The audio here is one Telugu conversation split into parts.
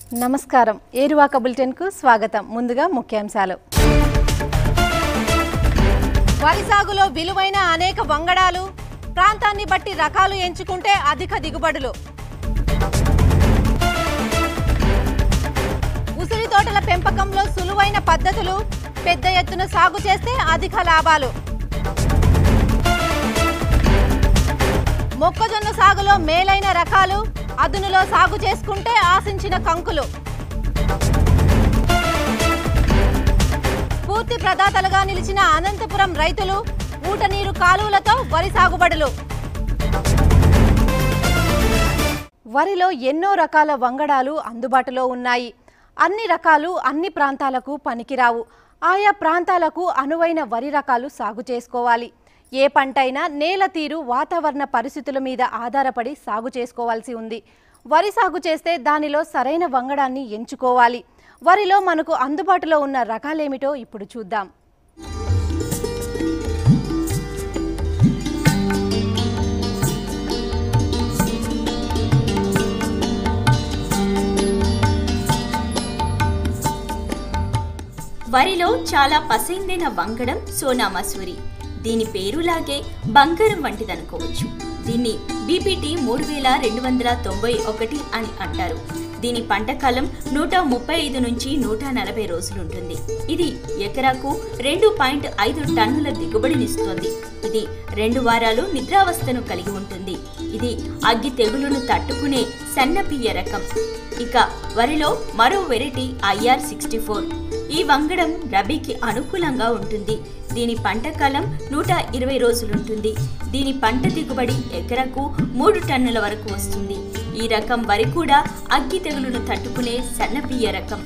నమస్కారం ఏరువాక బులెటిన్కు స్వాగతం ముందుగా ముఖ్యాంశాలు వరి సాగులో విలువైన అనేక వంగడాలు ప్రాంతాన్ని బట్టి రకాలు ఎంచుకుంటే అధిక దిగుబడులు ఉసిరి తోటల పెంపకంలో సులువైన పద్ధతులు పెద్ద ఎత్తున సాగు చేస్తే అధిక లాభాలు మొక్కజొన్న సాగులో మేలైన రకాలు అదునులో సాగు చేసుకుంటే ఆశించిన కంకులు పూర్తి ప్రదాతలుగా నిలిచిన అనంతపురం రైతులు ఊట నీరు కాలువలతో వరి సాగుబడులు వరిలో ఎన్నో రకాల వంగడాలు అందుబాటులో ఉన్నాయి అన్ని రకాలు అన్ని ప్రాంతాలకు పనికిరావు ఆయా ప్రాంతాలకు అనువైన వరి రకాలు సాగు చేసుకోవాలి ఏ పంటైనా నేల తీరు వాతావరణ పరిస్థితుల మీద ఆధారపడి సాగు చేసుకోవాల్సి ఉంది వరి సాగు చేస్తే దానిలో సరైన వంగడాన్ని ఎంచుకోవాలి వరిలో మనకు అందుబాటులో ఉన్న రకాలేమిటో ఇప్పుడు చూద్దాం వరిలో చాలా పసైందైన వంగడం సోనా మసూరి దీని పేరులాగే బంగారం వంటిదనుకోవచ్చు దీన్ని బీపీటీ మూడు వేల రెండు వందల తొంభై ఒకటి అని అంటారు దీని పంట కాలం నూట ముప్పై ఐదు నుంచి నూట నలభై రోజులుంటుంది ఇది ఎకరాకు రెండు పాయింట్ ఐదు టన్నుల దిగుబడినిస్తోంది ఇది రెండు వారాలు నిద్రావస్థను కలిగి ఉంటుంది ఇది అగ్గి తెగులును తట్టుకునే సన్నపియ్య రకం ఇక వరిలో మరో వెరైటీ ఐఆర్ సిక్స్టీ ఫోర్ ఈ వంగడం రబీకి అనుకూలంగా ఉంటుంది దీని పంట కాలం నూట ఇరవై రోజులుంటుంది దీని పంట దిగుబడి ఎకరకు మూడు టన్నుల వరకు వస్తుంది ఈ రకం వరి కూడా అగ్గి తెగులును తట్టుకునే సన్నపియ్య రకం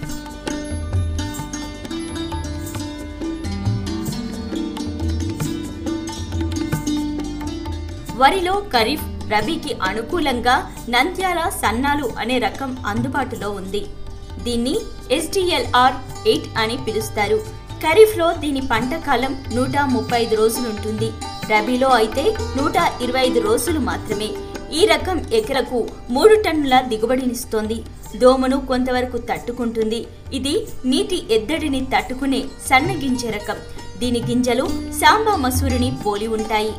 వరిలో ఖరీఫ్ రబీకి అనుకూలంగా నంద్యాల సన్నాలు అనే రకం అందుబాటులో ఉంది దీన్ని ఎస్డిఎల్ఆర్ ఎయిట్ అని పిలుస్తారు ఖరీఫ్లో దీని పంట కాలం నూట ముప్పై ఐదు రోజులుంటుంది రబీలో అయితే నూట ఇరవై ఐదు రోజులు మాత్రమే ఈ రకం ఎకరకు మూడు టన్నుల దిగుబడినిస్తోంది దోమను కొంతవరకు తట్టుకుంటుంది ఇది నీటి ఎద్దడిని తట్టుకునే సన్న గింజ రకం దీని గింజలు సాంబా మసూరిని పోలి ఉంటాయి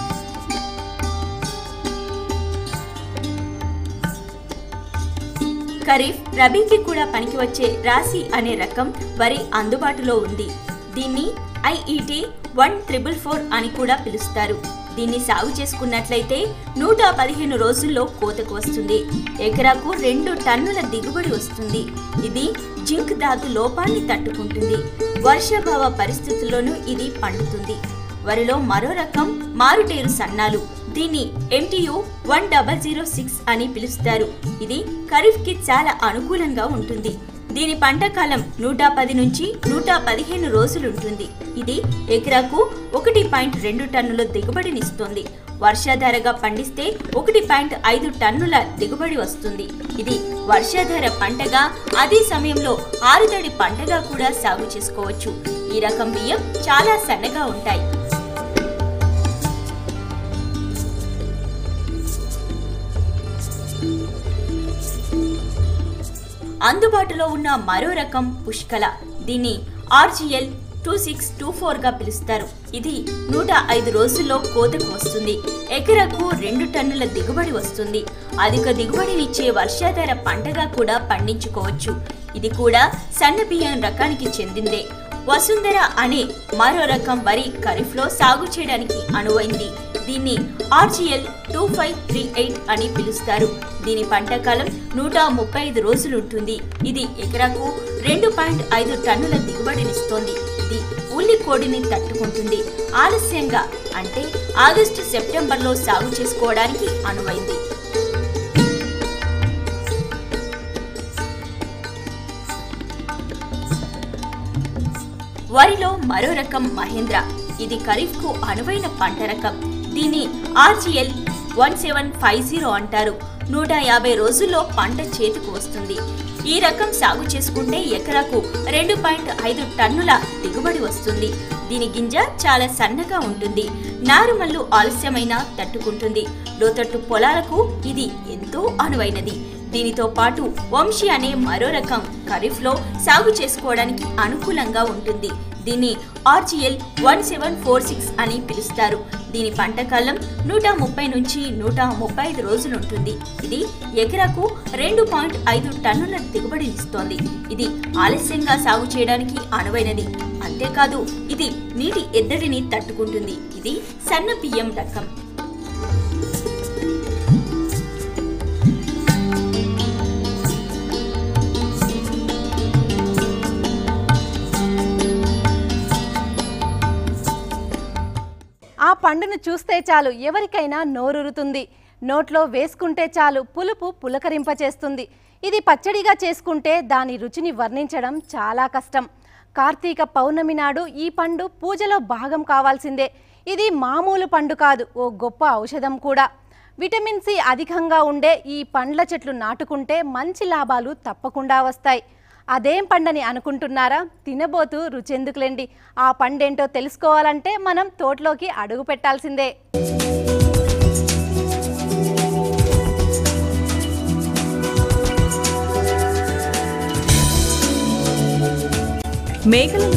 ఖరీఫ్ రబీకి కూడా పనికి వచ్చే రాశి అనే రకం వరి అందుబాటులో ఉంది దీన్ని ఐఈటి వన్ త్రిబుల్ ఫోర్ అని కూడా పిలుస్తారు దీన్ని సాగు చేసుకున్నట్లయితే నూట పదిహేను రోజుల్లో కోతకు వస్తుంది ఎకరాకు రెండు టన్నుల దిగుబడి వస్తుంది ఇది జింక్ ధాతు లోపాన్ని తట్టుకుంటుంది వర్షాభావ పరిస్థితుల్లోనూ ఇది పండుతుంది వరిలో మరో రకం మారుటేరు సన్నాలు దీన్ని MTU one double zero six అని పిలుస్తారు ఇది ఖరీఫ్ కి చాలా అనుకూలంగా ఉంటుంది దీని పంట కాలం నూట పది నుంచి నూట పదిహేను రోజులుంటుంది ఇది ఎకరాకు ఒకటి పాయింట్ రెండు టన్నుల దిగుబడినిస్తుంది వర్షాధారగా పండిస్తే ఒకటి పాయింట్ ఐదు టన్నుల దిగుబడి వస్తుంది ఇది వర్షాధార పంటగా అదే సమయంలో ఆరుతడి పంటగా కూడా సాగు చేసుకోవచ్చు ఈ రకం బియ్యం చాలా సన్నగా ఉంటాయి అందుబాటులో ఉన్న మరో రకం పుష్కల దీన్ని ఆర్జిఎల్ టూ సిక్స్ టూ ఫోర్గా పిలుస్తారు ఇది నూట ఐదు రోజుల్లో కోతకు వస్తుంది ఎకరకు రెండు టన్నుల దిగుబడి వస్తుంది అధిక దిగుబడినిచ్చే వర్షాధార పంటగా కూడా పండించుకోవచ్చు ఇది కూడా సన్న బియ్యం రకానికి చెందిందే వసుంధర అనే మరో రకం వరి ఖరీఫ్లో సాగు చేయడానికి అనువైంది దీన్ని RGL two five three eight అని పిలుస్తారు దీని పంట కాలం నూట ముప్పై ఐదు రోజులు ఉంటుంది ఇది ఎకరాకు రెండు పాయింట్ ఐదు టన్నుల దిగుబడినిస్తోంది ఇది ఉల్లి కోడిని తట్టుకుంటుంది ఆలస్యంగా అంటే ఆగస్టు సెప్టెంబర్లో సాగు చేసుకోవడానికి అనువైంది వరిలో మరో రకం మహేంద్ర ఇది ఖరీఫ్ కు అనువైన పంట రకం దీన్ని RGL one seven five zero అంటారు నూట యాభై రోజుల్లో పంట చేతికి వస్తుంది ఈ రకం సాగు చేసుకుంటే ఎకరాకు రెండు పాయింట్ ఐదు టన్నుల దిగుబడి వస్తుంది దీని గింజ చాలా సన్నగా ఉంటుంది నారుమల్లు ఆలస్యమైన తట్టుకుంటుంది లోతట్టు పొలాలకు ఇది ఎంతో అనువైనది దీనితో పాటు వంశీ అనే మరో రకం ఖరీఫ్లో సాగు చేసుకోవడానికి అనుకూలంగా ఉంటుంది దీన్ని RGL one seven four six అని పిలుస్తారు దీని పంట కాలం నూట ముప్పై నుంచి నూట ముప్పై ఐదు రోజులు ఉంటుంది ఇది ఎకరాకు రెండు పాయింట్ ఐదు టన్నుల దిగుబడినిస్తోంది ఇది ఆలస్యంగా సాగు చేయడానికి అనువైనది అంతేకాదు ఇది నీటి ఎద్దడిని తట్టుకుంటుంది ఇది సన్న బియ్యం రకం ఆ పండును చూస్తే చాలు ఎవరికైనా నోరురుతుంది నోట్లో వేసుకుంటే చాలు పులుపు పులకరింపచేస్తుంది ఇది పచ్చడిగా చేసుకుంటే దాని రుచిని వర్ణించడం చాలా కష్టం కార్తీక పౌర్ణమి నాడు ఈ పండు పూజలో భాగం కావాల్సిందే ఇది మామూలు పండు కాదు ఓ గొప్ప ఔషధం కూడా విటమిన్ సి అధికంగా ఉండే ఈ పండ్ల చెట్లు నాటుకుంటే మంచి లాభాలు తప్పకుండా వస్తాయి అదేం పండని అనుకుంటున్నారా తినబోతూ రుచెందుకులేండి ఆ పండేంటో తెలుసుకోవాలంటే మనం తోటలోకి అడుగు పెట్టాల్సిందే మేకలను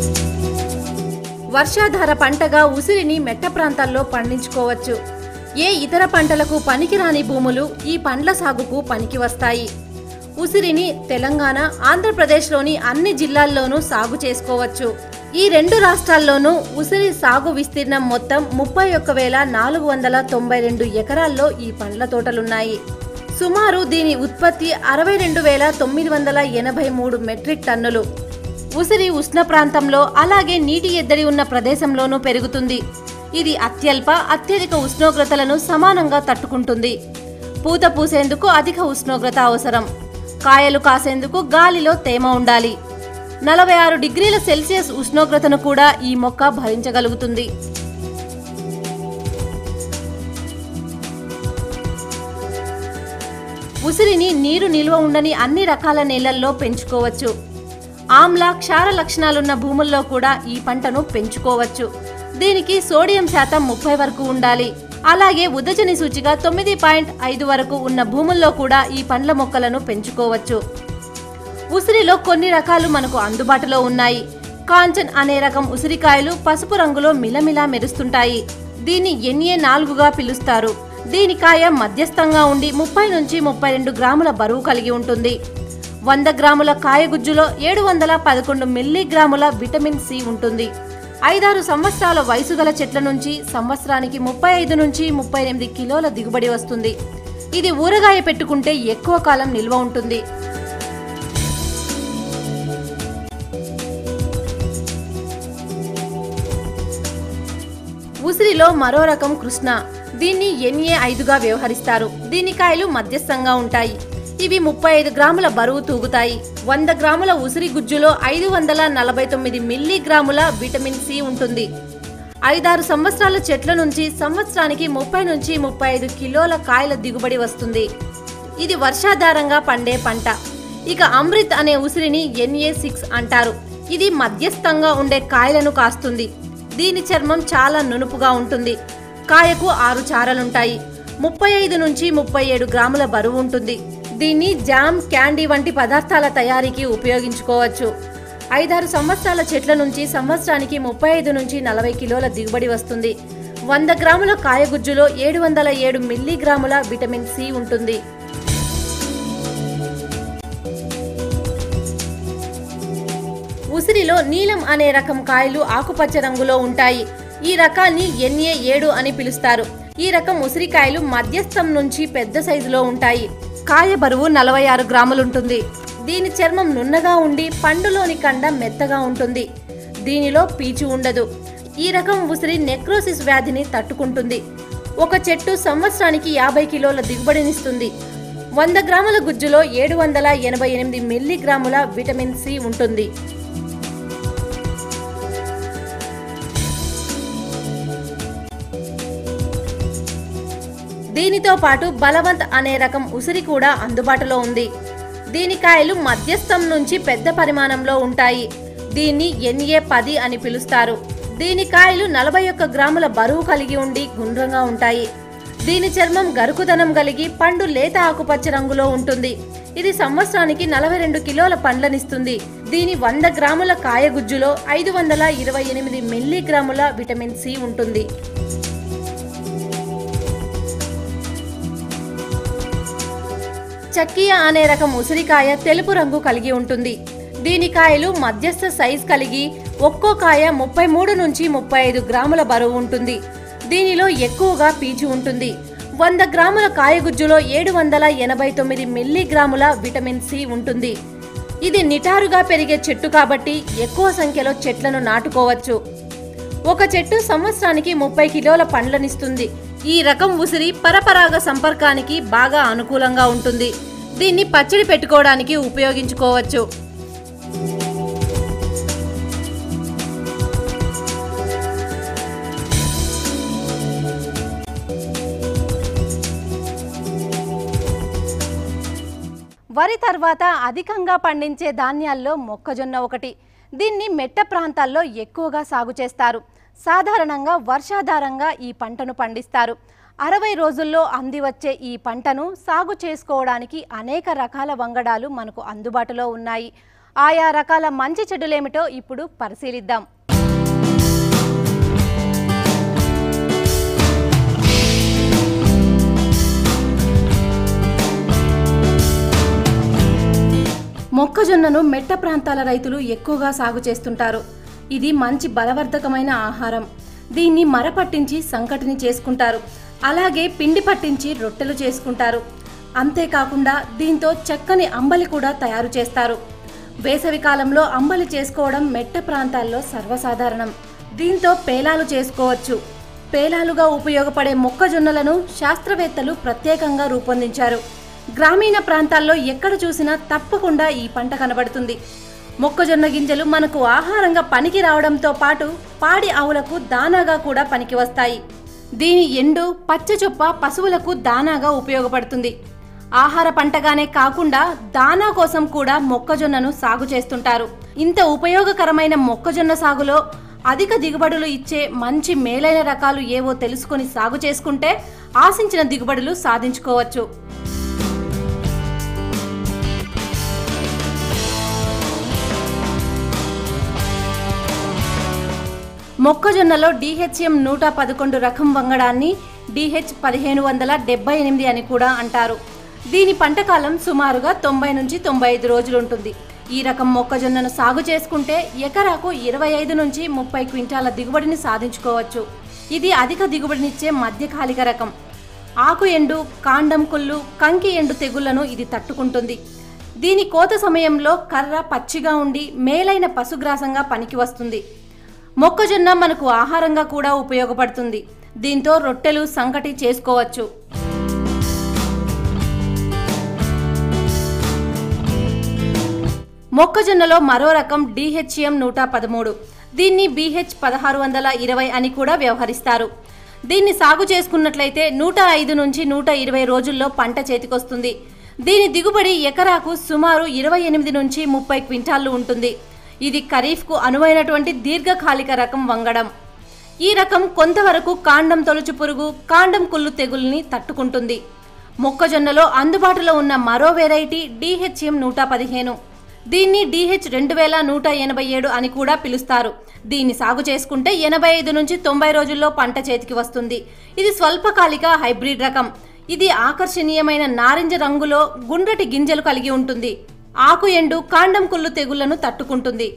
వర్షాధార పంటగా ఉసిరిని మెట్ట ప్రాంతాల్లో పండించుకోవచ్చు ఏ ఇతర పంటలకు పనికిరాని భూములు ఈ పండ్ల సాగుకు పనికి వస్తాయి ఉసిరిని తెలంగాణ ఆంధ్రప్రదేశ్లోని అన్ని జిల్లాల్లోనూ సాగు చేసుకోవచ్చు ఈ రెండు రాష్ట్రాల్లోనూ ఉసిరి సాగు విస్తీర్ణం మొత్తం ముప్పై ఒక్క వేల నాలుగు వందల తొంభై రెండు ఎకరాల్లో ఈ పండ్ల తోటలున్నాయి సుమారు దీని ఉత్పత్తి అరవై రెండు వేల తొమ్మిది వందల ఎనభై మూడు మెట్రిక్ టన్నులు ఉసిరి ఉష్ణ ప్రాంతంలో అలాగే నీటి ఎద్దడి ఉన్న ప్రదేశంలోనూ పెరుగుతుంది ఇది అత్యల్ప అత్యధిక ఉష్ణోగ్రతలను సమానంగా తట్టుకుంటుంది పూత పూసేందుకు అధిక ఉష్ణోగ్రత అవసరం కాయలు కాసేందుకు గాలిలో తేమ ఉండాలి నలభై ఆరు డిగ్రీల సెల్సియస్ ఉష్ణోగ్రతను కూడా ఈ మొక్క భరించగలుగుతుంది ఉసిరిని నీరు నిల్వ ఉండని అన్ని రకాల నేలల్లో పెంచుకోవచ్చు ఆమ్ల క్షార లక్షణాలున్న భూముల్లో కూడా ఈ పంటను పెంచుకోవచ్చు దీనికి సోడియం శాతం ముప్పై వరకు ఉండాలి అలాగే ఉదజని సూచిగా తొమ్మిది పాయింట్ ఐదు వరకు ఉన్న భూముల్లో కూడా ఈ పండ్ల మొక్కలను పెంచుకోవచ్చు ఉసిరిలో కొన్ని రకాలు మనకు అందుబాటులో ఉన్నాయి కాంచన్ అనే రకం ఉసిరికాయలు పసుపు రంగులో మిలమిలా మెరుస్తుంటాయి దీన్ని ఎన్ఏ నాలుగుగా పిలుస్తారు దీని కాయ మధ్యస్థంగా ఉండి ముప్పై నుంచి ముప్పై రెండు గ్రాముల బరువు కలిగి ఉంటుంది వంద గ్రాముల కాయగుజ్జులో ఏడు వందల పదకొండు మిల్లీగ్రాముల విటమిన్ సి ఉంటుంది ఐదారు సంవత్సరాల వయసు గల చెట్ల నుంచి సంవత్సరానికి ముప్పై ఐదు నుంచి ముప్పై ఎనిమిది కిలోల దిగుబడి వస్తుంది ఇది ఊరగాయ పెట్టుకుంటే ఎక్కువ కాలం నిల్వ ఉంటుంది ఉసిరిలో మరో రకం కృష్ణ దీన్ని ఎన్ఏ ఐదుగా వ్యవహరిస్తారు దీని కాయలు మధ్యస్థంగా ఉంటాయి ఇవి ముప్పై ఐదు గ్రాముల బరువు తూగుతాయి వంద గ్రాముల ఉసిరి గుజ్జులో ఐదు వందల నలభై తొమ్మిది మిల్లీగ్రాముల విటమిన్ సి ఉంటుంది ఐదారు సంవత్సరాల చెట్ల నుంచి సంవత్సరానికి ముప్పై నుంచి ముప్పై ఐదు కిలోల కాయల దిగుబడి వస్తుంది ఇది వర్షాధారంగా పండే పంట ఇక అమృత్ అనే ఉసిరిని ఎన్ఏ సిక్స్ అంటారు ఇది మధ్యస్థంగా ఉండే కాయలను కాస్తుంది దీని చర్మం చాలా నునుపుగా ఉంటుంది కాయకు ఆరు చారలుంటాయి ముప్పై ఐదు నుంచి ముప్పై ఏడు గ్రాముల బరువు ఉంటుంది దీన్ని జామ్ క్యాండీ వంటి పదార్థాల తయారీకి ఉపయోగించుకోవచ్చు ఐదారు సంవత్సరాల చెట్ల నుంచి సంవత్సరానికి ముప్పై ఐదు నుంచి నలభై కిలోల దిగుబడి వస్తుంది వంద గ్రాముల కాయగుజ్జులో ఏడు వందల ఏడు మిల్లీగ్రాముల విటమిన్ సి ఉంటుంది ఉసిరిలో నీలం అనే రకం కాయలు ఆకుపచ్చ రంగులో ఉంటాయి ఈ రకాన్ని ఎన్ఏ ఏడు అని పిలుస్తారు ఈ రకం ఉసిరికాయలు మధ్యస్థం నుంచి పెద్ద సైజులో ఉంటాయి కాయ బరువు నలభై ఆరు గ్రాములుంటుంది దీని చర్మం నున్నగా ఉండి పండులోని కండ మెత్తగా ఉంటుంది దీనిలో పీచు ఉండదు ఈ రకం ఉసిరి నెక్రోసిస్ వ్యాధిని తట్టుకుంటుంది ఒక చెట్టు సంవత్సరానికి యాభై కిలోల దిగుబడినిస్తుంది వంద గ్రాముల గుజ్జులో ఏడు వందల ఎనభై ఎనిమిది మిల్లీగ్రాముల విటమిన్ సి ఉంటుంది దీనితో పాటు బలవంత్ అనే రకం ఉసిరి కూడా అందుబాటులో ఉంది దీని కాయలు మధ్యస్థం నుంచి పెద్ద పరిమాణంలో ఉంటాయి దీన్ని ఎన్ఏ పది అని పిలుస్తారు దీని కాయలు నలభై ఒక్క గ్రాముల బరువు కలిగి ఉండి గుండ్రంగా ఉంటాయి దీని చర్మం గరుకుదనం కలిగి పండు లేత ఆకుపచ్చ రంగులో ఉంటుంది ఇది సంవత్సరానికి నలభై రెండు కిలోల పండ్లనిస్తుంది దీని వంద గ్రాముల కాయగుజ్జులో ఐదు వందల ఇరవై ఎనిమిది మిల్లీగ్రాముల విటమిన్ సి ఉంటుంది చక్కియ అనే రకం ఉసిరికాయ తెలుపు రంగు కలిగి ఉంటుంది దీని కాయలు మధ్యస్థ సైజ్ కలిగి ఒక్కో కాయ ముప్పై మూడు నుంచి ముప్పై ఐదు గ్రాముల బరువు ఉంటుంది దీనిలో ఎక్కువగా పీచు ఉంటుంది వంద గ్రాముల కాయగుజ్జులో ఏడు వందల ఎనభై తొమ్మిది మిల్లీగ్రాముల విటమిన్ సి ఉంటుంది ఇది నిటారుగా పెరిగే చెట్టు కాబట్టి ఎక్కువ సంఖ్యలో చెట్లను నాటుకోవచ్చు ఒక చెట్టు సంవత్సరానికి ముప్పై కిలోల పండ్లనిస్తుంది ఈ రకం ఉసిరి పరపరాగ సంపర్కానికి బాగా అనుకూలంగా ఉంటుంది దీన్ని పచ్చడి పెట్టుకోవడానికి ఉపయోగించుకోవచ్చు వరి తర్వాత అధికంగా పండించే ధాన్యాల్లో మొక్కజొన్న ఒకటి దీన్ని మెట్ట ప్రాంతాల్లో ఎక్కువగా సాగు చేస్తారు సాధారణంగా వర్షాధారంగా ఈ పంటను పండిస్తారు అరవై రోజుల్లో అంది వచ్చే ఈ పంటను సాగు చేసుకోవడానికి అనేక రకాల వంగడాలు మనకు అందుబాటులో ఉన్నాయి ఆయా రకాల మంచి చెడులేమిటో ఇప్పుడు పరిశీలిద్దాం మొక్కజొన్నను మెట్ట ప్రాంతాల రైతులు ఎక్కువగా సాగు చేస్తుంటారు ఇది మంచి బలవర్ధకమైన ఆహారం దీన్ని మర పట్టించి సంకటిని చేసుకుంటారు అలాగే పిండి పట్టించి రొట్టెలు చేసుకుంటారు అంతేకాకుండా దీంతో చక్కని అంబలి కూడా తయారు చేస్తారు వేసవి కాలంలో అంబలి చేసుకోవడం మెట్ట ప్రాంతాల్లో సర్వసాధారణం దీంతో పేలాలు చేసుకోవచ్చు పేలాలుగా ఉపయోగపడే మొక్కజొన్నలను శాస్త్రవేత్తలు ప్రత్యేకంగా రూపొందించారు గ్రామీణ ప్రాంతాల్లో ఎక్కడ చూసినా తప్పకుండా ఈ పంట కనబడుతుంది మొక్కజొన్న గింజలు మనకు ఆహారంగా పనికి రావడంతో పాటు పాడి ఆవులకు దానాగా కూడా పనికి వస్తాయి దీని ఎండు పచ్చ చొప్ప పశువులకు దానాగా ఉపయోగపడుతుంది ఆహార పంటగానే కాకుండా దానా కోసం కూడా మొక్కజొన్నను సాగు చేస్తుంటారు ఇంత ఉపయోగకరమైన మొక్కజొన్న సాగులో అధిక దిగుబడులు ఇచ్చే మంచి మేలైన రకాలు ఏవో తెలుసుకొని సాగు చేసుకుంటే ఆశించిన దిగుబడులు సాధించుకోవచ్చు మొక్కజొన్నలో డిహెచ్ఎం నూట పదకొండు రకం వంగడాన్ని డిహెచ్ పదిహేను వందల డెబ్బై ఎనిమిది అని కూడా అంటారు దీని పంటకాలం సుమారుగా తొంభై నుంచి తొంభై ఐదు రోజులు ఉంటుంది ఈ రకం మొక్కజొన్నను సాగు చేసుకుంటే ఎకరాకు ఇరవై ఐదు నుంచి ముప్పై క్వింటాల దిగుబడిని సాధించుకోవచ్చు ఇది అధిక దిగుబడినిచ్చే మధ్యకాలిక రకం ఆకు ఎండు కాండం కుళ్ళు కంకి ఎండు తెగుళ్లను ఇది తట్టుకుంటుంది దీని కోత సమయంలో కర్ర పచ్చిగా ఉండి మేలైన పశుగ్రాసంగా పనికి వస్తుంది మొక్కజొన్న మనకు ఆహారంగా కూడా ఉపయోగపడుతుంది దీంతో రొట్టెలు సంకటి చేసుకోవచ్చు మొక్కజొన్నలో మరో రకం డిహెచ్ఎం నూట పదమూడు దీన్ని బీహెచ్ పదహారు వందల ఇరవై అని కూడా వ్యవహరిస్తారు దీన్ని సాగు చేసుకున్నట్లయితే నూట ఐదు నుంచి నూట ఇరవై రోజుల్లో పంట చేతికొస్తుంది దీని దిగుబడి ఎకరాకు సుమారు ఇరవై ఎనిమిది నుంచి ముప్పై క్వింటాళ్లు ఉంటుంది ఇది ఖరీఫ్కు అనువైనటువంటి దీర్ఘకాలిక రకం వంగడం ఈ రకం కొంతవరకు కాండం తొలుచు పురుగు కాండం కుళ్ళు తెగుల్ని తట్టుకుంటుంది మొక్కజొన్నలో అందుబాటులో ఉన్న మరో వెరైటీ డిహెచ్ఎం నూట పదిహేను దీన్ని డిహెచ్ రెండు వేల నూట ఎనభై ఏడు అని కూడా పిలుస్తారు దీన్ని సాగు చేసుకుంటే ఎనభై ఐదు నుంచి తొంభై రోజుల్లో పంట చేతికి వస్తుంది ఇది స్వల్పకాలిక హైబ్రిడ్ రకం ఇది ఆకర్షణీయమైన నారింజ రంగులో గుండ్రటి గింజలు కలిగి ఉంటుంది ఆకు ఎండు కాండం కుళ్ళు తెగుళ్లను తట్టుకుంటుంది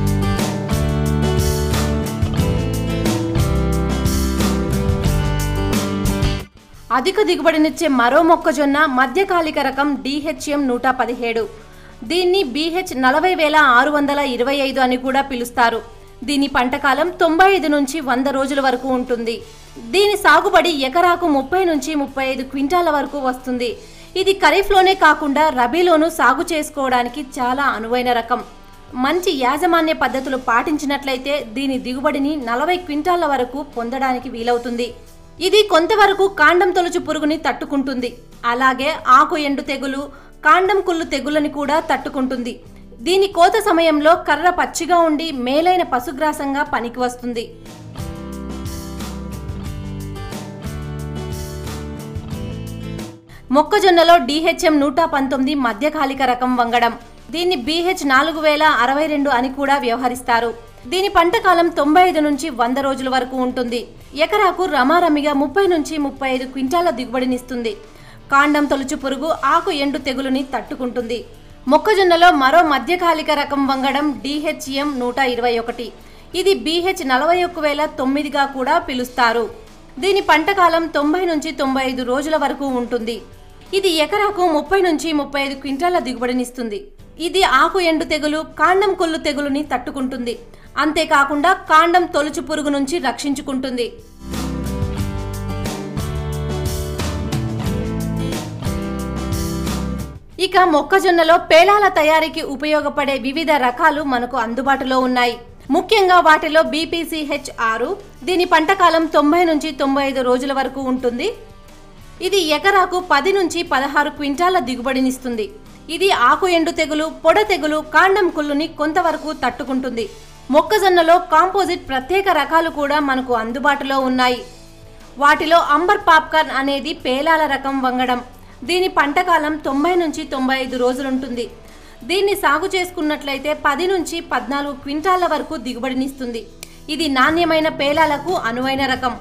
అధిక దిగుబడినిచ్చే మరో మొక్కజొన్న మధ్యకాలిక రకం డిహెచ్ఎం నూట పదిహేడు దీన్ని బీహెచ్ నలభై వేల ఆరు వందల ఇరవై ఐదు అని కూడా పిలుస్తారు దీని పంటకాలం తొంభై ఐదు నుంచి వంద రోజుల వరకు ఉంటుంది దీని సాగుబడి ఎకరాకు ముప్పై నుంచి ముప్పై ఐదు క్వింటాల వరకు వస్తుంది ఇది ఖరీఫ్లోనే కాకుండా రబీలోనూ సాగు చేసుకోవడానికి చాలా అనువైన రకం మంచి యాజమాన్య పద్ధతులు పాటించినట్లయితే దీని దిగుబడిని నలభై క్వింటాల వరకు పొందడానికి వీలవుతుంది ఇది కొంతవరకు కాండం తొలుచు పురుగుని తట్టుకుంటుంది అలాగే ఆకు ఎండు తెగులు కాండం కుళ్ళు తెగులని కూడా తట్టుకుంటుంది దీని కోత సమయంలో కర్ర పచ్చిగా ఉండి మేలైన పశుగ్రాసంగా పనికి వస్తుంది మొక్కజొన్నలో డిహెచ్ఎం నూట పంతొమ్మిది మధ్యకాలిక రకం వంగడం దీన్ని బీహెచ్ నాలుగు వేల అరవై రెండు అని కూడా వ్యవహరిస్తారు దీని పంట కాలం తొంభై ఐదు నుంచి వంద రోజుల వరకు ఉంటుంది ఎకరాకు రమారమిగా ముప్పై నుంచి ముప్పై ఐదు క్వింటాల దిగుబడినిస్తుంది కాండం తొలుచు పురుగు ఆకు ఎండు తెగులుని తట్టుకుంటుంది మొక్కజొన్నలో మరో మధ్యకాలిక రకం వంగడం డిహెచ్ఎం నూట ఇరవై ఒకటి ఇది బీహెచ్ నలభై ఒక్క వేల తొమ్మిదిగా కూడా పిలుస్తారు దీని పంట కాలం తొంభై నుంచి తొంభై ఐదు రోజుల వరకు ఉంటుంది ఇది ఎకరాకు ముప్పై నుంచి ముప్పై ఐదు క్వింటాల దిగుబడినిస్తుంది ఇది ఆకు ఎండు తెగులు కాండం కొల్లు తెగులుని తట్టుకుంటుంది అంతేకాకుండా కాండం తొలుచు పురుగు నుంచి రక్షించుకుంటుంది ఇక మొక్కజొన్నలో పేలాల తయారీకి ఉపయోగపడే వివిధ రకాలు మనకు అందుబాటులో ఉన్నాయి ముఖ్యంగా వాటిలో బీపీసీహెచ్ ఆరు దీని పంటకాలం తొంభై నుంచి తొంభై ఐదు రోజుల వరకు ఉంటుంది ఇది ఎకరాకు పది నుంచి పదహారు క్వింటాల దిగుబడినిస్తుంది ఇది ఆకు ఎండు తెగులు పొడ తెగులు కాండం కుళ్ళుని కొంతవరకు తట్టుకుంటుంది మొక్కజొన్నలో కాంపోజిట్ ప్రత్యేక రకాలు కూడా మనకు అందుబాటులో ఉన్నాయి వాటిలో అంబర్ పాప్కార్న్ అనేది పేలాల రకం వంగడం దీని పంటకాలం తొంభై నుంచి తొంభై ఐదు రోజులుంటుంది దీన్ని సాగు చేసుకున్నట్లయితే పది నుంచి పద్నాలుగు క్వింటాల వరకు దిగుబడినిస్తుంది ఇది నాణ్యమైన పేలాలకు అనువైన రకం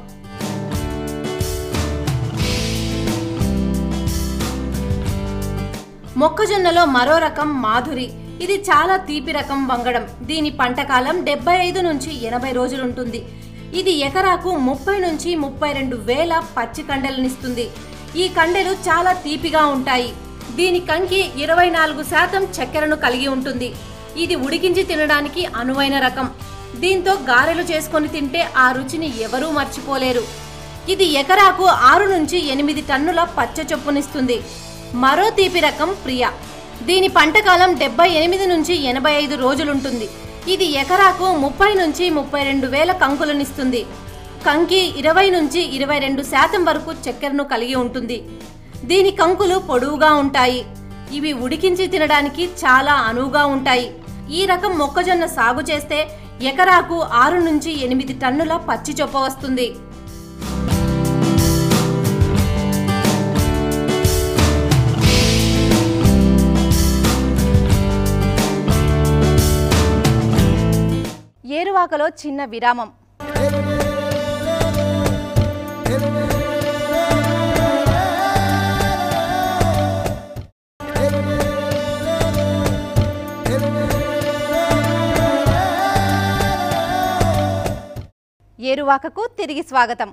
మొక్కజొన్నలో మరో రకం మాధురి ఇది చాలా తీపి రకం వంగడం దీని పంటకాలం డెబ్బై ఐదు నుంచి ఎనభై రోజులుంటుంది ఇది ఎకరాకు ముప్పై నుంచి ముప్పై రెండు వేల పచ్చి కండలనిస్తుంది ఈ కండెలు చాలా తీపిగా ఉంటాయి దీని కంకి ఇరవై నాలుగు శాతం చక్కెరను కలిగి ఉంటుంది ఇది ఉడికించి తినడానికి అనువైన రకం దీంతో గారెలు చేసుకొని తింటే ఆ రుచిని ఎవరూ మర్చిపోలేరు ఇది ఎకరాకు ఆరు నుంచి ఎనిమిది టన్నుల పచ్చ చొప్పునిస్తుంది మరో తీపి రకం ప్రియ దీని పంటకాలం డెబ్బై ఎనిమిది నుంచి ఎనభై ఐదు రోజులుంటుంది ఇది ఎకరాకు ముప్పై నుంచి ముప్పై రెండు వేల కంకులనిస్తుంది కంకి ఇరవై నుంచి ఇరవై రెండు శాతం వరకు చక్కెరను కలిగి ఉంటుంది దీని కంకులు పొడవుగా ఉంటాయి ఇవి ఉడికించి తినడానికి చాలా అనువుగా ఉంటాయి ఈ రకం మొక్కజొన్న సాగు చేస్తే ఎకరాకు ఆరు నుంచి ఎనిమిది టన్నుల పచ్చి చొప్ప వస్తుంది ఏరువాకలో చిన్న విరామం ఏరువాకకు తిరిగి స్వాగతం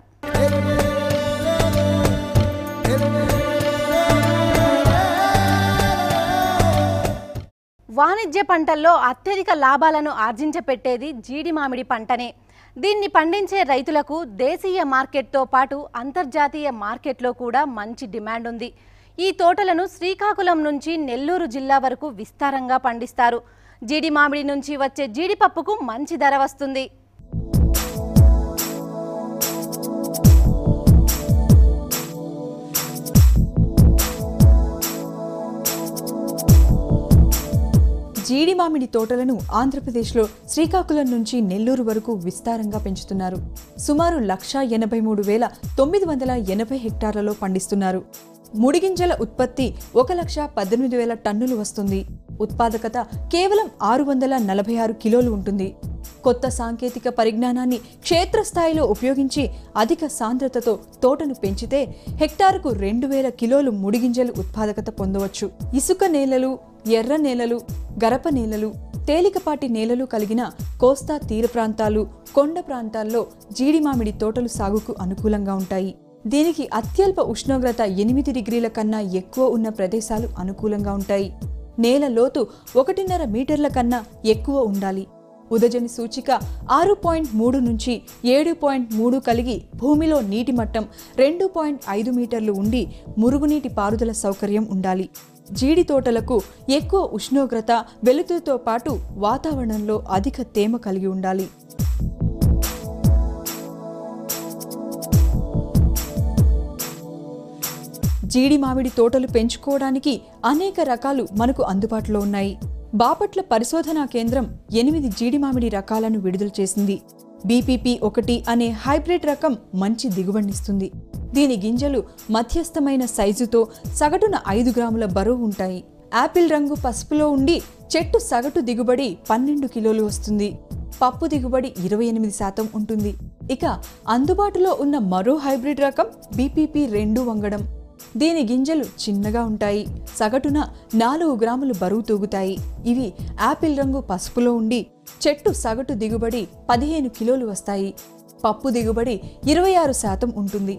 వాణిజ్య పంటల్లో అత్యధిక లాభాలను ఆర్జించపెట్టేది జీడి మామిడి పంటనే దీన్ని పండించే రైతులకు దేశీయ మార్కెట్తో పాటు అంతర్జాతీయ మార్కెట్లో కూడా మంచి డిమాండ్ ఉంది ఈ తోటలను శ్రీకాకుళం నుంచి నెల్లూరు జిల్లా వరకు విస్తారంగా పండిస్తారు జీడి మామిడి నుంచి వచ్చే జీడిపప్పుకు మంచి ధర వస్తుంది జీడి మామిడి తోటలను ఆంధ్రప్రదేశ్లో శ్రీకాకుళం నుంచి నెల్లూరు వరకు విస్తారంగా పెంచుతున్నారు సుమారు లక్ష ఎనభై మూడు వేల తొమ్మిది వందల ఎనభై హెక్టార్లలో పండిస్తున్నారు ముడిగింజల ఉత్పత్తి ఒక లక్ష పద్దెనిమిది వేల టన్నులు వస్తుంది ఉత్పాదకత కేవలం ఆరు వందల నలభై ఆరు కిలోలు ఉంటుంది కొత్త సాంకేతిక పరిజ్ఞానాన్ని క్షేత్రస్థాయిలో ఉపయోగించి అధిక సాంద్రతతో తోటను పెంచితే హెక్టారుకు రెండు వేల కిలోలు ముడిగింజలు ఉత్పాదకత పొందవచ్చు ఇసుక నేలలు ఎర్ర నేలలు గరప నేలలు తేలికపాటి నేలలు కలిగిన కోస్తా తీర ప్రాంతాలు కొండ ప్రాంతాల్లో జీడి మామిడి తోటలు సాగుకు అనుకూలంగా ఉంటాయి దీనికి అత్యల్ప ఉష్ణోగ్రత ఎనిమిది డిగ్రీల కన్నా ఎక్కువ ఉన్న ప్రదేశాలు అనుకూలంగా ఉంటాయి నేల లోతు ఒకటిన్నర మీటర్ల కన్నా ఎక్కువ ఉండాలి ఉదజని సూచిక ఆరు పాయింట్ మూడు నుంచి ఏడు పాయింట్ మూడు కలిగి భూమిలో నీటి మట్టం రెండు పాయింట్ ఐదు మీటర్లు ఉండి మురుగునీటి పారుదల సౌకర్యం ఉండాలి జీడి తోటలకు ఎక్కువ ఉష్ణోగ్రత వెలుతురుతో పాటు వాతావరణంలో అధిక తేమ కలిగి ఉండాలి జీడి మామిడి తోటలు పెంచుకోవడానికి అనేక రకాలు మనకు అందుబాటులో ఉన్నాయి బాపట్ల పరిశోధనా కేంద్రం ఎనిమిది జీడి మామిడి రకాలను విడుదల చేసింది బీపీపీ ఒకటి అనే హైబ్రిడ్ రకం మంచి దిగుబడినిస్తుంది దీని గింజలు మధ్యస్థమైన సైజుతో సగటున ఐదు గ్రాముల బరువు ఉంటాయి యాపిల్ రంగు పసుపులో ఉండి చెట్టు సగటు దిగుబడి పన్నెండు కిలోలు వస్తుంది పప్పు దిగుబడి ఇరవై ఎనిమిది శాతం ఉంటుంది ఇక అందుబాటులో ఉన్న మరో హైబ్రిడ్ రకం బీపీపీ రెండు వంగడం దీని గింజలు చిన్నగా ఉంటాయి సగటున నాలుగు గ్రాములు బరువు తూగుతాయి ఇవి యాపిల్ రంగు పసుపులో ఉండి చెట్టు సగటు దిగుబడి పదిహేను కిలోలు వస్తాయి పప్పు దిగుబడి ఇరవై ఆరు శాతం ఉంటుంది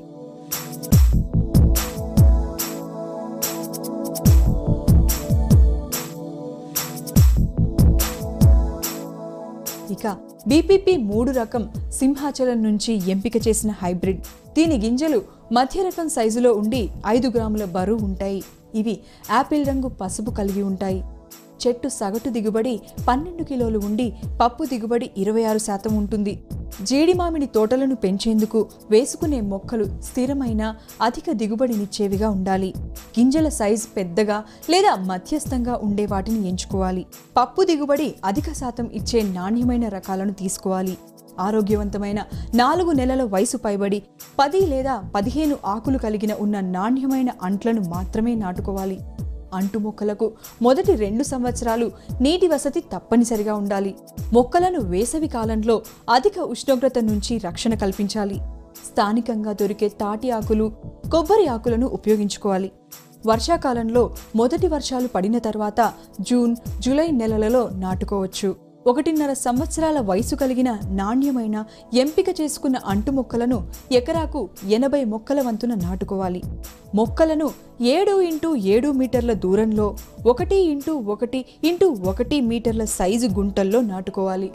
ఇక బీపీపీ మూడు రకం సింహాచలం నుంచి ఎంపిక చేసిన హైబ్రిడ్ దీని గింజలు మధ్య రకం సైజులో ఉండి ఐదు గ్రాముల బరువు ఉంటాయి ఇవి యాపిల్ రంగు పసుపు కలిగి ఉంటాయి చెట్టు సగటు దిగుబడి పన్నెండు కిలోలు ఉండి పప్పు దిగుబడి ఇరవై ఆరు శాతం ఉంటుంది జీడి మామిడి తోటలను పెంచేందుకు వేసుకునే మొక్కలు స్థిరమైన అధిక దిగుబడినిచ్చేవిగా ఉండాలి గింజల సైజ్ పెద్దగా లేదా మధ్యస్థంగా ఉండే వాటిని ఎంచుకోవాలి పప్పు దిగుబడి అధిక శాతం ఇచ్చే నాణ్యమైన రకాలను తీసుకోవాలి ఆరోగ్యవంతమైన నాలుగు నెలల వయసు పైబడి పది లేదా పదిహేను ఆకులు కలిగిన ఉన్న నాణ్యమైన అంట్లను మాత్రమే నాటుకోవాలి అంటు మొక్కలకు మొదటి రెండు సంవత్సరాలు నీటి వసతి తప్పనిసరిగా ఉండాలి మొక్కలను వేసవి కాలంలో అధిక ఉష్ణోగ్రత నుంచి రక్షణ కల్పించాలి స్థానికంగా దొరికే తాటి ఆకులు కొబ్బరి ఆకులను ఉపయోగించుకోవాలి వర్షాకాలంలో మొదటి వర్షాలు పడిన తర్వాత జూన్ జూలై నెలలలో నాటుకోవచ్చు ఒకటిన్నర సంవత్సరాల వయసు కలిగిన నాణ్యమైన ఎంపిక చేసుకున్న అంటు మొక్కలను ఎకరాకు ఎనభై మొక్కల వంతున నాటుకోవాలి మొక్కలను ఏడు ఇంటూ ఏడు మీటర్ల దూరంలో ఒకటి ఇంటూ ఒకటి ఇంటూ ఒకటి మీటర్ల సైజు గుంటల్లో నాటుకోవాలి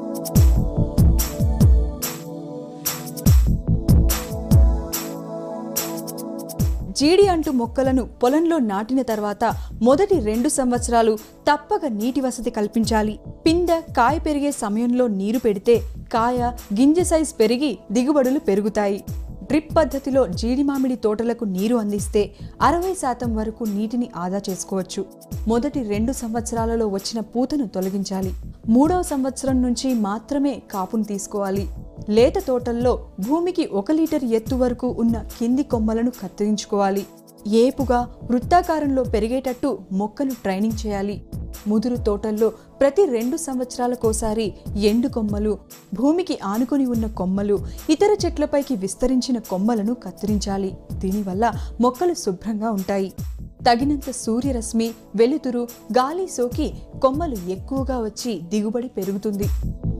జీడి అంటు మొక్కలను పొలంలో నాటిన తర్వాత మొదటి రెండు సంవత్సరాలు తప్పక నీటి వసతి కల్పించాలి పిందె కాయ పెరిగే సమయంలో నీరు పెడితే కాయ గింజ సైజ్ పెరిగి దిగుబడులు పెరుగుతాయి డ్రిప్ పద్ధతిలో జీడి మామిడి తోటలకు నీరు అందిస్తే అరవై శాతం వరకు నీటిని ఆదా చేసుకోవచ్చు మొదటి రెండు సంవత్సరాలలో వచ్చిన పూతను తొలగించాలి మూడవ సంవత్సరం నుంచి మాత్రమే కాపును తీసుకోవాలి లేత తోటల్లో భూమికి ఒక లీటర్ ఎత్తు వరకు ఉన్న కింది కొమ్మలను కత్తిరించుకోవాలి ఏపుగా వృత్తాకారంలో పెరిగేటట్టు మొక్కను ట్రైనింగ్ చేయాలి ముదురు తోటల్లో ప్రతి రెండు సంవత్సరాలకోసారి ఎండు కొమ్మలు భూమికి ఆనుకొని ఉన్న కొమ్మలు ఇతర చెట్లపైకి విస్తరించిన కొమ్మలను కత్తిరించాలి దీనివల్ల మొక్కలు శుభ్రంగా ఉంటాయి తగినంత సూర్యరశ్మి వెలుతురు గాలి సోకి కొమ్మలు ఎక్కువగా వచ్చి దిగుబడి పెరుగుతుంది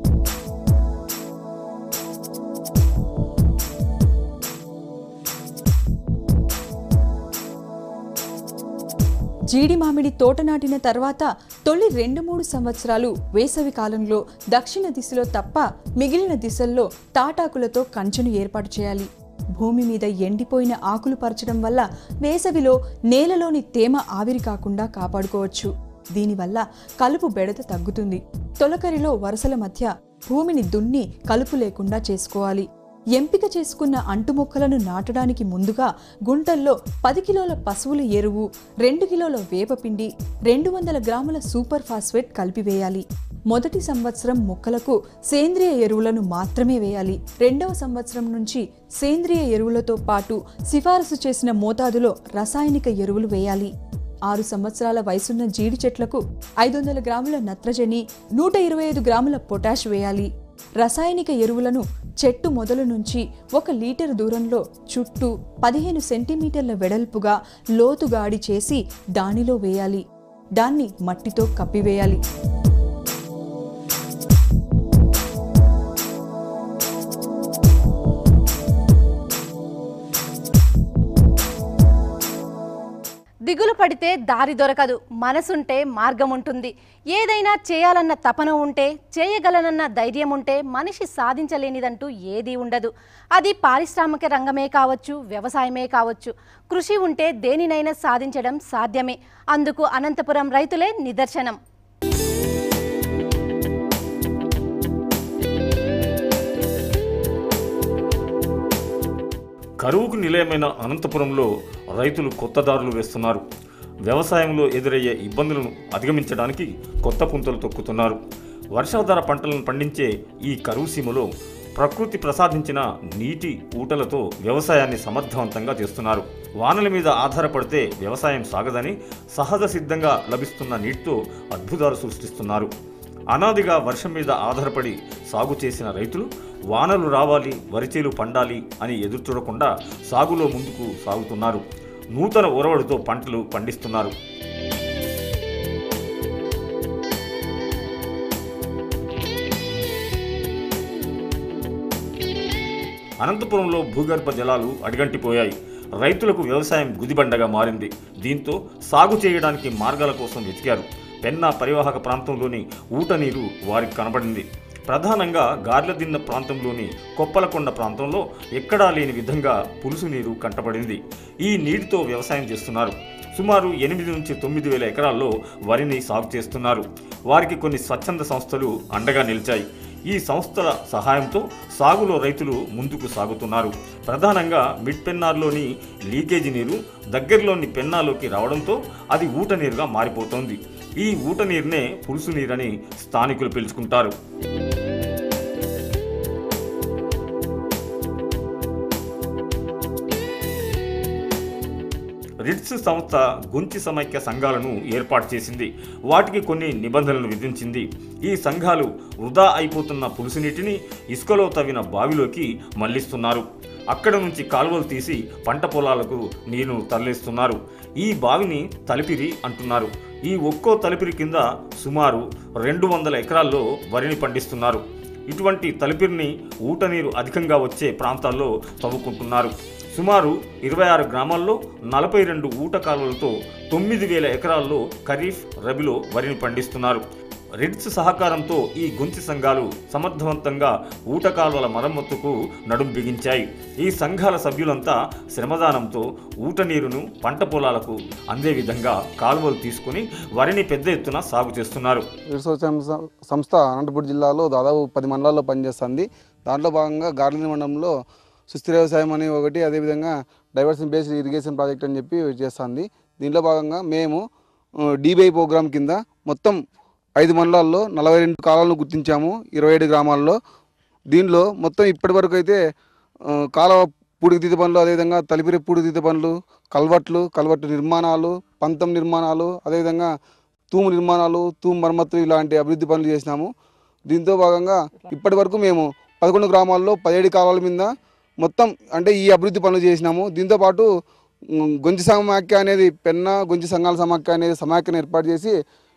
జీడి మామిడి తోట నాటిన తర్వాత తొలి రెండు మూడు సంవత్సరాలు వేసవి కాలంలో దక్షిణ దిశలో తప్ప మిగిలిన దిశల్లో తాటాకులతో కంచెను ఏర్పాటు చేయాలి భూమి మీద ఎండిపోయిన ఆకులు పరచడం వల్ల వేసవిలో నేలలోని తేమ ఆవిరి కాకుండా కాపాడుకోవచ్చు దీనివల్ల కలుపు బెడత తగ్గుతుంది తొలకరిలో వరుసల మధ్య భూమిని దున్ని కలుపు లేకుండా చేసుకోవాలి ఎంపిక చేసుకున్న అంటు మొక్కలను నాటడానికి ముందుగా గుంటల్లో పది కిలోల పశువుల ఎరువు రెండు కిలోల వేపపిండి రెండు వందల గ్రాముల సూపర్ ఫాస్ఫేట్ కలిపివేయాలి మొదటి సంవత్సరం మొక్కలకు సేంద్రియ ఎరువులను మాత్రమే వేయాలి రెండవ సంవత్సరం నుంచి సేంద్రియ ఎరువులతో పాటు సిఫారసు చేసిన మోతాదులో రసాయనిక ఎరువులు వేయాలి ఆరు సంవత్సరాల వయసున్న జీడి చెట్లకు ఐదు వందల గ్రాముల నత్రజని నూట ఇరవై ఐదు గ్రాముల పొటాష్ వేయాలి రసాయనిక ఎరువులను చెట్టు మొదలు నుంచి ఒక లీటర్ దూరంలో చుట్టూ పదిహేను సెంటీమీటర్ల వెడల్పుగా లోతుగాడి చేసి దానిలో వేయాలి దాన్ని మట్టితో కప్పివేయాలి దిగులు పడితే దారి దొరకదు మనసుంటే మార్గం ఉంటుంది ఏదైనా చేయాలన్న తపన ఉంటే చేయగలనన్న ధైర్యం ఉంటే మనిషి సాధించలేనిదంటూ ఏదీ ఉండదు అది పారిశ్రామిక రంగమే కావచ్చు వ్యవసాయమే కావచ్చు కృషి ఉంటే దేనినైనా సాధించడం సాధ్యమే అందుకు అనంతపురం రైతులే నిదర్శనం కరువుకు నిలయమైన అనంతపురంలో రైతులు కొత్త దారులు వేస్తున్నారు వ్యవసాయంలో ఎదురయ్యే ఇబ్బందులను అధిగమించడానికి కొత్త పుంతలు తొక్కుతున్నారు వర్షాధార పంటలను పండించే ఈ కరువు సీమలో ప్రకృతి ప్రసాదించిన నీటి ఊటలతో వ్యవసాయాన్ని సమర్థవంతంగా చేస్తున్నారు వానల మీద ఆధారపడితే వ్యవసాయం సాగదని సహజ సిద్ధంగా లభిస్తున్న నీటితో అద్భుతాలు సృష్టిస్తున్నారు అనాదిగా వర్షం మీద ఆధారపడి సాగు చేసిన రైతులు వానలు రావాలి వరిచేలు పండాలి అని ఎదురు చూడకుండా సాగులో ముందుకు సాగుతున్నారు నూతన ఒరవడితో పంటలు పండిస్తున్నారు అనంతపురంలో భూగర్భ జలాలు అడిగంటిపోయాయి రైతులకు వ్యవసాయం గుదిబండగా మారింది దీంతో సాగు చేయడానికి మార్గాల కోసం వెతికారు పెన్నా పరివాహక ప్రాంతంలోని ఊట నీరు వారికి కనబడింది ప్రధానంగా గార్లదిన్న ప్రాంతంలోని కొప్పలకొండ ప్రాంతంలో ఎక్కడా లేని విధంగా పులుసు నీరు కంటపడింది ఈ నీటితో వ్యవసాయం చేస్తున్నారు సుమారు ఎనిమిది నుంచి తొమ్మిది వేల ఎకరాల్లో వరిని సాగు చేస్తున్నారు వారికి కొన్ని స్వచ్ఛంద సంస్థలు అండగా నిలిచాయి ఈ సంస్థల సహాయంతో సాగులో రైతులు ముందుకు సాగుతున్నారు ప్రధానంగా మిడ్ పెన్నార్లోని లీకేజీ నీరు దగ్గరలోని పెన్నాలోకి రావడంతో అది ఊట నీరుగా మారిపోతోంది ఈ ఊట నీరునే పులుసు నీరని స్థానికులు పిలుచుకుంటారు రిట్స్ సంస్థ గుంచి సమైక్య సంఘాలను ఏర్పాటు చేసింది వాటికి కొన్ని నిబంధనలు విధించింది ఈ సంఘాలు వృధా అయిపోతున్న పులుసు నీటిని ఇసుకలో తవ్విన బావిలోకి మళ్లిస్తున్నారు అక్కడ నుంచి కాలువలు తీసి పంట పొలాలకు నీరును తరలిస్తున్నారు ఈ బావిని తలిపిరి అంటున్నారు ఈ ఒక్కో తలిపిరి కింద సుమారు రెండు వందల ఎకరాల్లో వరిని పండిస్తున్నారు ఇటువంటి తలిపిరిని ఊట నీరు అధికంగా వచ్చే ప్రాంతాల్లో తవ్వుకుంటున్నారు సుమారు ఇరవై ఆరు గ్రామాల్లో నలభై రెండు ఊట కాలువలతో తొమ్మిది వేల ఎకరాల్లో ఖరీఫ్ రబీలో వరిని పండిస్తున్నారు రిడ్స్ సహకారంతో ఈ గొంతి సంఘాలు సమర్థవంతంగా ఊట కాలువల మరమ్మతుకు నడుం బిగించాయి ఈ సంఘాల సభ్యులంతా శ్రమదానంతో ఊట నీరును పంట పొలాలకు అందే విధంగా కాలువలు తీసుకుని వరిని పెద్ద ఎత్తున సాగు చేస్తున్నారు రిసోర్స్ సంస్థ- సంస్థ అనంతపురం జిల్లాలో దాదాపు పది మండలాల్లో పనిచేస్తుంది దాంట్లో భాగంగా గార్లెన్ మండలంలో సుస్థిర వ్యవసాయం అని ఒకటి అదేవిధంగా డైవర్షన్ బేస్డ్ ఇరిగేషన్ ప్రాజెక్ట్ అని చెప్పి చేస్తుంది దీంట్లో భాగంగా మేము డీబీఐ ప్రోగ్రామ్ కింద మొత్తం ఐదు మండలాల్లో నలభై రెండు కాలాలను గుర్తించాము ఇరవై ఏడు గ్రామాల్లో దీనిలో మొత్తం ఇప్పటి వరకు అయితే ఆ, కాలువ పూడికతీత పనులు అదేవిధంగా తలిపిరి పూడికతీత పనులు కల్వట్లు కల్వట్టు నిర్మాణాలు పంతం నిర్మాణాలు అదేవిధంగా తూము నిర్మాణాలు తూము మరమ్మతులు ఇలాంటి అభివృద్ధి పనులు చేసినాము దీంతో భాగంగా ఇప్పటి వరకు మేము పదకొండు గ్రామాల్లో పదిహేడు కాలాల మీద మొత్తం అంటే ఈ అభివృద్ధి పనులు చేసినాము దీంతో పాటు ఉమ్, గొంజి సమాఖ్య అనేది పెన్న గొంజి సంఘాల సమాఖ్య అనేది సమాఖ్యను ఏర్పాటు చేసి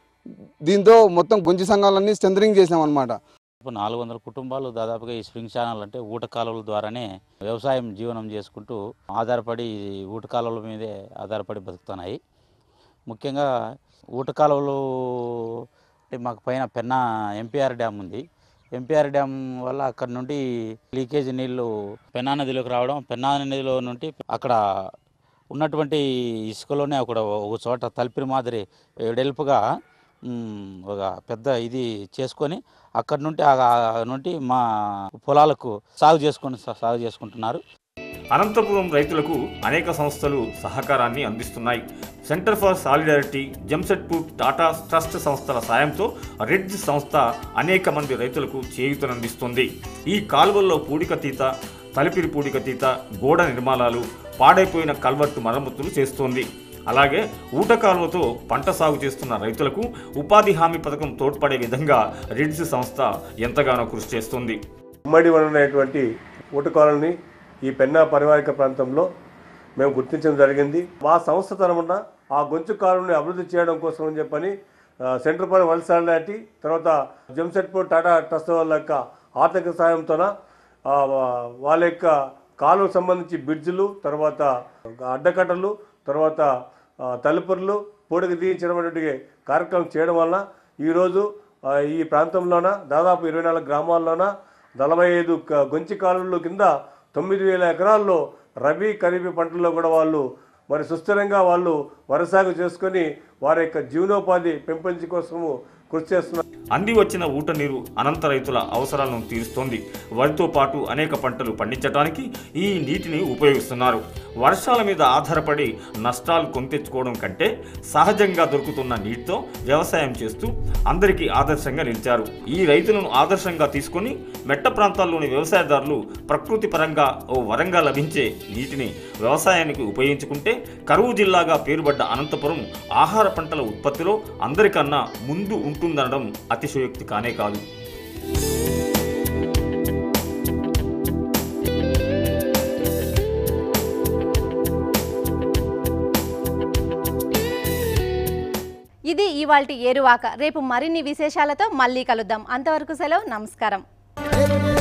దీంతో మొత్తం గొంజి సంఘాలన్నీ స్ట్రెంథనింగ్ చేసినాం అనమాట ఇప్పుడు నాలుగు వందల కుటుంబాలు దాదాపుగా ఈ స్ప్రింగ్ ఛానల్ అంటే ఊట కాలువల ద్వారానే వ్యవసాయం జీవనం చేసుకుంటూ ఆధారపడి ఈ ఊట కాలువల మీదే ఆధారపడి బతుకుతున్నాయి ముఖ్యంగా ఊట కాలువలు అంటే మాకు పైన పెన్నా ఎంపీఆర్ డ్యామ్ ఉంది ఎంపీఆర్ డ్యామ్ వల్ల అక్కడ నుండి లీకేజ్ నీళ్లు పెన్నా నదిలోకి రావడం పెన్నా నదిలో నుండి అక్కడ ఉన్నటువంటి ఇసుకలోనే అక్కడ ఒక చోట తలిపిరి మాదిరి వెడల్పుగా మ్, ఒక పెద్ద ఇది చేసుకొని అక్కడి నుండి ఆ ఆ నుండి మా పొలాలకు సాగు చేసుకొని సాగు చేసుకుంటున్నారు అనంతపురం రైతులకు అనేక సంస్థలు సహకారాన్ని అందిస్తున్నాయి centre for solidarity Jamshedpur Tata trust సంస్థల సాయంతో రెడ్జ్ సంస్థ అనేక మంది రైతులకు చేయూతనందిస్తుంది ఈ కాలువల్లో పూడికతీత తలిపిరి పూడికతీత గోడ నిర్మాణాలు పాడైపోయిన కల్వర్టు మరమ్మతులు చేస్తోంది అలాగే ఊట కాలువతో పంట సాగు చేస్తున్న రైతులకు ఉపాధి హామీ పథకం తోడ్పడే విధంగా రిడ్జ్ సంస్థ ఎంతగానో కృషి చేస్తుంది ఉమ్మడి వనరైనటువంటి ఊటకాలని ఈ పెన్నా పరివారిక ప్రాంతంలో మేము గుర్తించడం జరిగింది మా సంస్థ తరమున ఆ గొంతు కాలువని అభివృద్ధి చేయడం కోసం అని చెప్పని ఆ, సెంటర్ ఫర్ వరల్డ్ సాలిడారిటీ తర్వాత జంసెడ్పూర్ టాటా ట్రస్ట్ వాళ్ళ యొక్క ఆర్థిక సాయంతోన ఆ, వా- వాళ్ళ యొక్క కాలువకు సంబంధించి బ్రిడ్జ్లు తర్వాత అడ్డకట్టలు తర్వాత ఆ, తలుపుర్లు పూడికి తీయించడం కార్యక్రమం చేయడం వలన ఈరోజు ఆ, ఈ ప్రాంతంలోన దాదాపు ఇరవై నాలుగు గ్రామాల్లోన నలభై ఐదు క- గొంచి కాలువల కింద తొమ్మిది వేల ఎకరాల్లో రబీ ఖరీఫ్ పంటల్లో కూడా వాళ్ళు మరి సుస్థిరంగా వాళ్ళు వరసాగు చేసుకొని వారి యొక్క జీవనోపాధి పెంపొంది కోసము కృషి చేస్తున్నారు అంది వచ్చిన ఊట నీరు అనంత రైతుల అవసరాలను తీరుస్తోంది వరితో పాటు అనేక పంటలు పండించడానికి ఈ నీటిని ఉపయోగిస్తున్నారు వర్షాల మీద ఆధారపడి నష్టాలు కొని తెచ్చుకోవడం కంటే సహజంగా దొరుకుతున్న నీటితో వ్యవసాయం చేస్తూ అందరికీ ఆదర్శంగా నిలిచారు ఈ రైతులను ఆదర్శంగా తీసుకొని మెట్ట ప్రాంతాల్లోని వ్యవసాయదారులు ప్రకృతి పరంగా ఓ వరంగా లభించే నీటిని వ్యవసాయానికి ఉపయోగించుకుంటే కరువు జిల్లాగా పేరుపడ్డ అనంతపురం ఆహార పంటల ఉత్పత్తిలో అందరికన్నా ముందు ఉంటుందనడం అతిశయోక్తి కానే కాదు ఇది ఇవాల్టి ఏరువాక రేపు మరిన్ని విశేషాలతో మళ్ళీ కలుద్దాం అంతవరకు సెలవు నమస్కారం